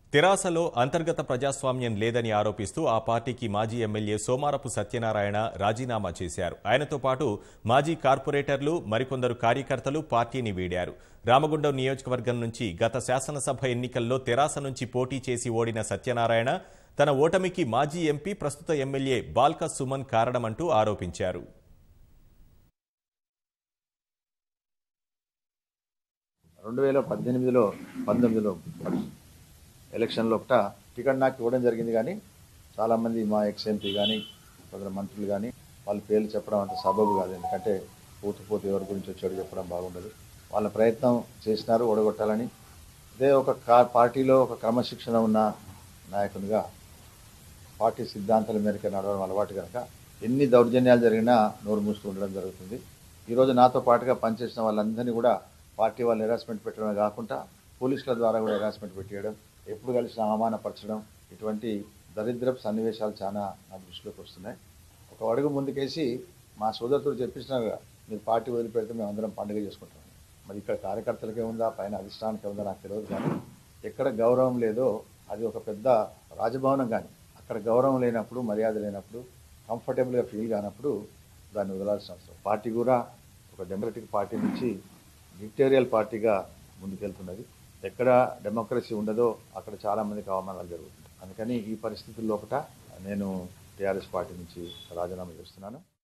తెరాసలో అంతర్గత ప్రజాస్వామ్యం లేదని ఆరోపిస్తూ ఆ పార్టీకి మాజీ ఎమ్మెల్యే సోమారపు సత్యనారాయణ రాజీనామా చేశారు ఆయనతో పాటు మాజీ కార్పొరేటర్లు మరికొందరు కార్యకర్తలు పార్టీని వీడారు రామగుండం నియోజకవర్గం నుంచి గత శాసనసభ ఎన్నికల్లో తెరాస నుంచి పోటీ చేసి ఓడిన సత్యనారాయణ తన ఓటమికి మాజీ ఎంపీ ప్రస్తుత ఎమ్మెల్యే బాల్క సుమన్ కారణమంటూ ఆరోపించారు రెండు వేల పద్దెనిమిదిలో పంతొమ్మిదిలో ఎలక్షన్ లోపట టికెట్ నాకు ఇవ్వడం జరిగింది కానీ చాలామంది మా ఎక్స్ ఎంపీ కానీ కొందరు మంత్రులు కానీ వాళ్ళ పేర్లు చెప్పడం అంత సబబు కాదు ఎందుకంటే పోతు పోతు ఎవరి గురించి వచ్చాడో చెప్పడం బాగుండదు వాళ్ళ ప్రయత్నం చేసినారు ఓడగొట్టాలని అదే ఒక కా పార్టీలో ఒక క్రమశిక్షణ ఉన్న నాయకునిగా పార్టీ సిద్ధాంతాల మేరకు నడవడం అలవాటు కనుక ఎన్ని దౌర్జన్యాలు జరిగినా నోరు మూసుకు ఉండడం జరుగుతుంది ఈరోజు నాతో పాటుగా పనిచేసిన వాళ్ళందరినీ కూడా పార్టీ వాళ్ళు హెరాస్మెంట్ పెట్టడమే కాకుండా పోలీసుల ద్వారా కూడా హెరాస్మెంట్ పెట్టేయడం ఎప్పుడు కలిసిన అవమానపరచడం ఇటువంటి దరిద్రపు సన్నివేశాలు చాలా నా దృష్టిలోకి వస్తున్నాయి ఒక అడుగు ముందుకేసి మా సోదరుడు చెప్పించినారు కదా, మీరు పార్టీ వదిలిపెడితే మేము అందరం పండుగ చేసుకుంటాం మరి ఇక్కడ కార్యకర్తలకే ఉందా పైన అధిష్టానికే ఉందా నాకు తెలియదు కానీ ఎక్కడ గౌరవం లేదో అది ఒక పెద్ద రాజభవనం కానీ అక్కడ గౌరవం లేనప్పుడు మర్యాద లేనప్పుడు కంఫర్టబుల్గా ఫీల్ కానప్పుడు దాన్ని వదలాల్సిన అవసరం పార్టీ కూడా ఒక డెమోక్రటిక్ పార్టీ నుంచి డిక్టేరియల్ పార్టీగా ముందుకెళ్తున్నది ఎక్కడ డెమోక్రసీ ఉండదో అక్కడ చాలామందికి అవమానాలు జరుగుతుంది అందుకని ఈ పరిస్థితుల్లో ఒకట నేను టీఆర్ఎస్ పార్టీ నుంచి రాజీనామా చేస్తున్నాను